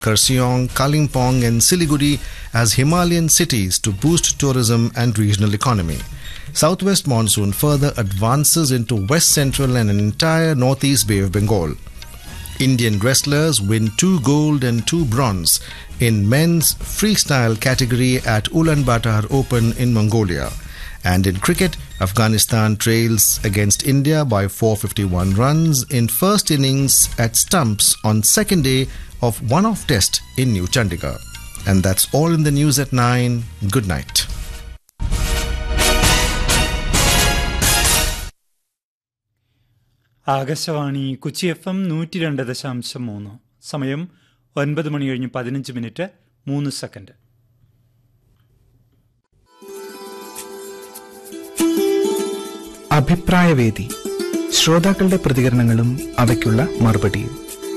Kurseong, Kalimpong, and Siliguri as Himalayan cities to boost tourism and regional economy. Southwest monsoon further advances into west central and an entire northeast Bay of Bengal. Indian wrestlers win two gold and two bronze in men's freestyle category at Ulaanbaatar Open in Mongolia. And in cricket, Afghanistan trails against India by 451 runs in first innings at stumps on second day of one-off test in New Chandigarh. And that's all in the news at 9. Good night. Akashvani Kochi F M നൂറ്റി രണ്ട് ദശാംശം മൂന്ന് സമയം ഒൻപത് മണി കഴിഞ്ഞ് പതിനഞ്ച് minute മൂന്ന് second അഭിപ്രായവേദി ശ്രോതാക്കളുടെ പ്രതികരണങ്ങളും അവയ്ക്കുള്ള മറുപടിയും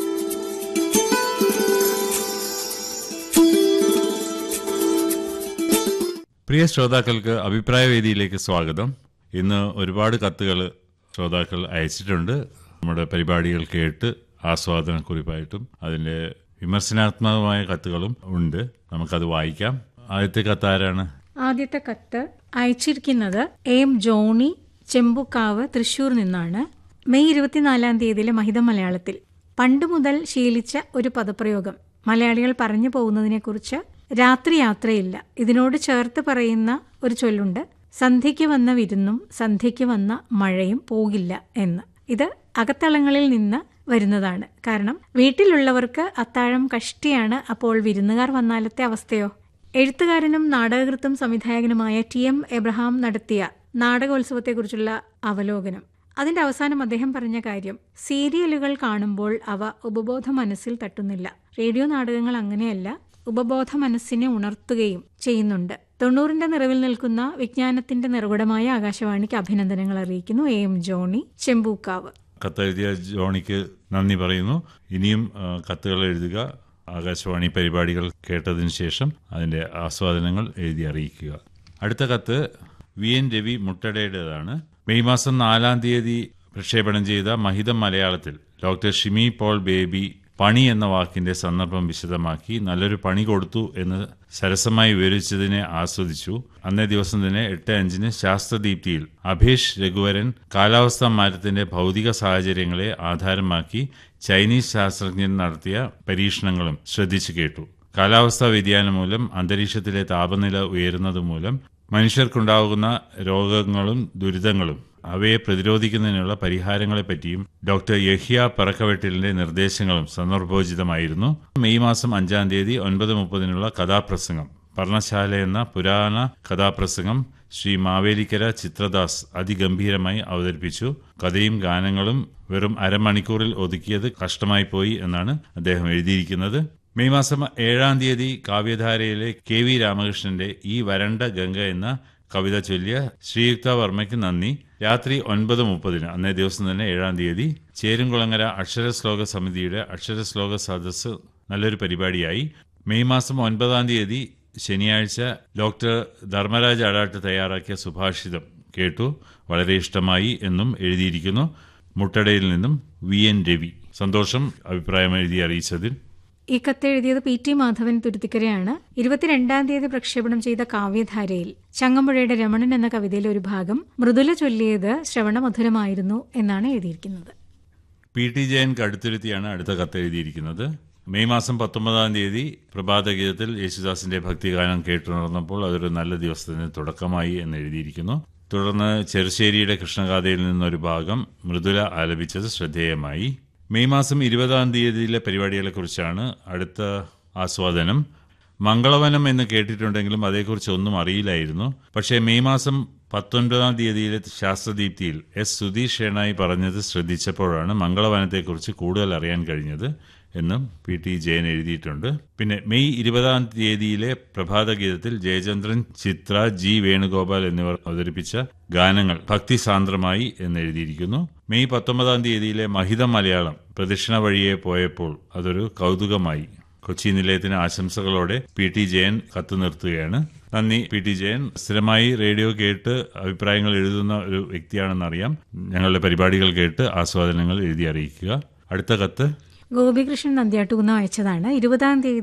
പ്രിയ ശ്രോതാക്കൾക്ക് അഭിപ്രായ വേദിയിലേക്ക് സ്വാഗതം ഇന്ന് ഒരുപാട് കത്തുകൾ ശ്രോതാക്കൾ അയച്ചിട്ടുണ്ട് നമ്മുടെ പരിപാടികൾ കേട്ട് ആസ്വാദനക്കുറിപ്പായിട്ടും അതിൻ്റെ വിമർശനാത്മകമായ കത്തുകളും ഉണ്ട് നമുക്കത് വായിക്കാം ആദ്യത്തെ കത്ത് ആരാണ് ആദ്യത്തെ കത്ത് അയച്ചിരിക്കുന്നത് എം ജോണി ചെമ്പുക്കാവ് തൃശൂർ നിന്നാണ് മെയ് ഇരുപത്തിനാലാം തീയതിയിലെ മഹിത മലയാളത്തിൽ പണ്ട് മുതൽ ശീലിച്ച ഒരു പദപ്രയോഗം മലയാളികൾ പറഞ്ഞു പോകുന്നതിനെക്കുറിച്ച് രാത്രി യാത്രയില്ല ഇതിനോട് ചേർത്ത് പറയുന്ന ഒരു ചൊല്ലുണ്ട് സന്ധ്യയ്ക്ക് വന്ന വിരുന്നും സന്ധ്യയ്ക്ക് വന്ന മഴയും പോകില്ല എന്ന് ഇത് അകത്തളങ്ങളിൽ നിന്ന് വരുന്നതാണ് കാരണം വീട്ടിലുള്ളവർക്ക് അത്താഴം കഷ്ടിയാണ് അപ്പോൾ വിരുന്നുകാർ വന്നാലത്തെ അവസ്ഥയോ എഴുത്തുകാരനും നാടകകൃത്തും സംവിധായകനുമായ ടി എം എബ്രഹാം നടത്തിയ നാടകോത്സവത്തെക്കുറിച്ചുള്ള അവലോകനം അതിന്റെ അവസാനം അദ്ദേഹം പറഞ്ഞ കാര്യം സീരിയലുകൾ കാണുമ്പോൾ അവ ഉപബോധ മനസ്സിൽ തട്ടുന്നില്ല റേഡിയോ നാടകങ്ങൾ അങ്ങനെയല്ല ഉപബോധ മനസ്സിനെ ഉണർത്തുകയും ചെയ്യുന്നുണ്ട് തൊണ്ണൂറിന്റെ നിറവിൽ നിൽക്കുന്ന വിജ്ഞാനത്തിന്റെ നിറകുടമായ ആകാശവാണിക്ക് അഭിനന്ദനങ്ങൾ അറിയിക്കുന്നു എ എം ജോണി ചെമ്പൂക്കാവ് കത്തെഴുതിയ ജോണിക്ക് നന്ദി പറയുന്നു ഇനിയും ആ, കത്തുകൾ എഴുതുക ആകാശവാണി പരിപാടികൾ കേട്ടതിന് ശേഷം അതിൻ്റെ ആസ്വാദനങ്ങൾ എഴുതി അറിയിക്കുക അടുത്ത കത്ത് വി എൻ രവി മുട്ടടയുടേതാണ് മെയ് മാസം നാലാം തീയതി പ്രക്ഷേപണം ചെയ്ത മഹിതം മലയാളത്തിൽ ഡോക്ടർ ഷിമി പോൾ ബേബി പണി എന്ന വാക്കിന്റെ സന്ദർഭം വിശദമാക്കി നല്ലൊരു പണി കൊടുത്തു എന്ന് സരസമായി വിവരിച്ചതിനെ ആസ്വദിച്ചു അന്നേ ദിവസം തന്നെ എട്ട് അഞ്ചിന് ശാസ്ത്രദീപ്തിയിൽ അഭേഷ് രഘുവരൻ കാലാവസ്ഥാ മാറ്റത്തിന്റെ ഭൗതിക സാഹചര്യങ്ങളെ ആധാരമാക്കി ചൈനീസ് ശാസ്ത്രജ്ഞൻ നടത്തിയ പരീക്ഷണങ്ങളും ശ്രദ്ധിച്ചു കേട്ടു കാലാവസ്ഥാ വ്യതിയാനം മൂലം അന്തരീക്ഷത്തിലെ താപനില ഉയരുന്നത് മൂലം മനുഷ്യർക്കുണ്ടാകുന്ന രോഗങ്ങളും ദുരിതങ്ങളും അവയെ പ്രതിരോധിക്കുന്നതിനുള്ള പരിഹാരങ്ങളെപ്പറ്റിയും ഡോക്ടർ യഹിയ പറക്കവെട്ടിലിന്റെ നിർദ്ദേശങ്ങളും സന്ദർഭോചിതമായിരുന്നു മെയ് മാസം അഞ്ചാം തീയതി ഒൻപത് മുപ്പതിനുള്ള കഥാപ്രസംഗം പർണശാല എന്ന പുരാണ കഥാപ്രസംഗം ശ്രീ മാവേലിക്കര ചിത്രദാസ് അതിഗംഭീരമായി അവതരിപ്പിച്ചു കഥയും ഗാനങ്ങളും വെറും അരമണിക്കൂറിൽ ഒതുക്കിയത് കഷ്ടമായി പോയി എന്നാണ് അദ്ദേഹം എഴുതിയിരിക്കുന്നത് മെയ് മാസം ഏഴാം തീയതി കാവ്യധാരയിലെ കെ വി രാമകൃഷ്ണന്റെ ഈ വരണ്ട ഗംഗ എന്ന കവിത ചൊല്ലിയ ശ്രീയുക്ത വർമ്മയ്ക്ക് നന്ദി രാത്രി ഒൻപത് മുപ്പതിന് അന്നേ ദിവസം തന്നെ ഏഴാം തീയതി ചേരുംകുളങ്ങര അക്ഷരശ്ലോക സമിതിയുടെ അക്ഷരശ്ലോക സദസ്സ് നല്ലൊരു പരിപാടിയായി മെയ് മാസം ഒൻപതാം തീയതി ശനിയാഴ്ച ഡോക്ടർ ധർമ്മരാജ് അടാട്ട് തയ്യാറാക്കിയ സുഭാഷിതം കേട്ടു വളരെ ഇഷ്ടമായി എന്നും എഴുതിയിരിക്കുന്നു മുട്ടടയിൽ നിന്നും വി എൻ രവി സന്തോഷം അഭിപ്രായം എഴുതി അറിയിച്ചതിൽ ഈ കത്തെഴുതിയത് പി ടി മാധവൻ തുരുത്തിക്കരയാണ് ഇരുപത്തിരണ്ടാം തീയതി പ്രക്ഷേപണം ചെയ്ത കാവ്യധാരയിൽ ചങ്ങമ്പുഴയുടെ രമണൻ എന്ന കവിതയിലെ ഒരു ഭാഗം മൃദുല ചൊല്ലിയത് ശ്രവണമധുരമായിരുന്നു എന്നാണ് എഴുതിയിരിക്കുന്നത് പി ടി ജയൻ കടുത്തുരുത്തിയാണ് അടുത്ത കത്ത് എഴുതിയിരിക്കുന്നത് മെയ് മാസം പത്തൊമ്പതാം തീയതി പ്രഭാതഗീതത്തിൽ യേശുദാസിന്റെ ഭക്തിഗാനം കേട്ടുണർന്നപ്പോൾ അതൊരു നല്ല ദിവസത്തിന് തുടക്കമായി എന്ന് എഴുതിയിരിക്കുന്നു തുടർന്ന് ചെറുശ്ശേരിയുടെ കൃഷ്ണഗാഥയിൽ നിന്നൊരു ഭാഗം മൃദുല ആലപിച്ചത് ശ്രദ്ധേയമായി മെയ് മാസം ഇരുപതാം തീയതിയിലെ പരിപാടികളെക്കുറിച്ചാണ് അടുത്ത ആസ്വാദനം മംഗളവനം എന്ന് കേട്ടിട്ടുണ്ടെങ്കിലും അതേക്കുറിച്ച് ഒന്നും അറിയില്ലായിരുന്നു പക്ഷേ മെയ് മാസം പത്തൊൻപതാം തീയതിയിലെ ശാസ്ത്രദീപ്തിയിൽ എസ് സുധീഷ് ഷേണായി പറഞ്ഞത് ശ്രദ്ധിച്ചപ്പോഴാണ് മംഗളവനത്തെക്കുറിച്ച് കൂടുതൽ അറിയാൻ കഴിഞ്ഞത് എന്നും പി ടി ജയൻ എഴുതിയിട്ടുണ്ട് പിന്നെ മെയ് ഇരുപതാം തീയതിയിലെ പ്രഭാതഗീതത്തിൽ ജയചന്ദ്രൻ ചിത്ര ജി വേണുഗോപാൽ എന്നിവർ അവതരിപ്പിച്ച ഗാനങ്ങൾ ഭക്തിസാന്ദ്രമായി എന്ന് എഴുതിയിരിക്കുന്നു മെയ് പത്തൊമ്പതാം തീയതിയിലെ മഹിതം മലയാളം പ്രദക്ഷിണ വഴിയെ പോയപ്പോൾ അതൊരു കൗതുകമായി കൊച്ചി നിലയത്തിന് ആശംസകളോടെ പി ടി ജയൻ കത്ത് നിർത്തുകയാണ് നന്ദി പി ടി ജയൻ സ്ഥിരമായി റേഡിയോ കേട്ട് അഭിപ്രായങ്ങൾ എഴുതുന്ന ഒരു വ്യക്തിയാണെന്നറിയാം ഞങ്ങളുടെ പരിപാടികൾ കേട്ട് ആസ്വാദനങ്ങൾ എഴുതി അറിയിക്കുക അടുത്ത കത്ത് ഗോപികൃഷ്ണൻ നന്ദ്യാട്ടുകുന്ന് അയച്ചതാണ് ഇരുപതാം തീയതി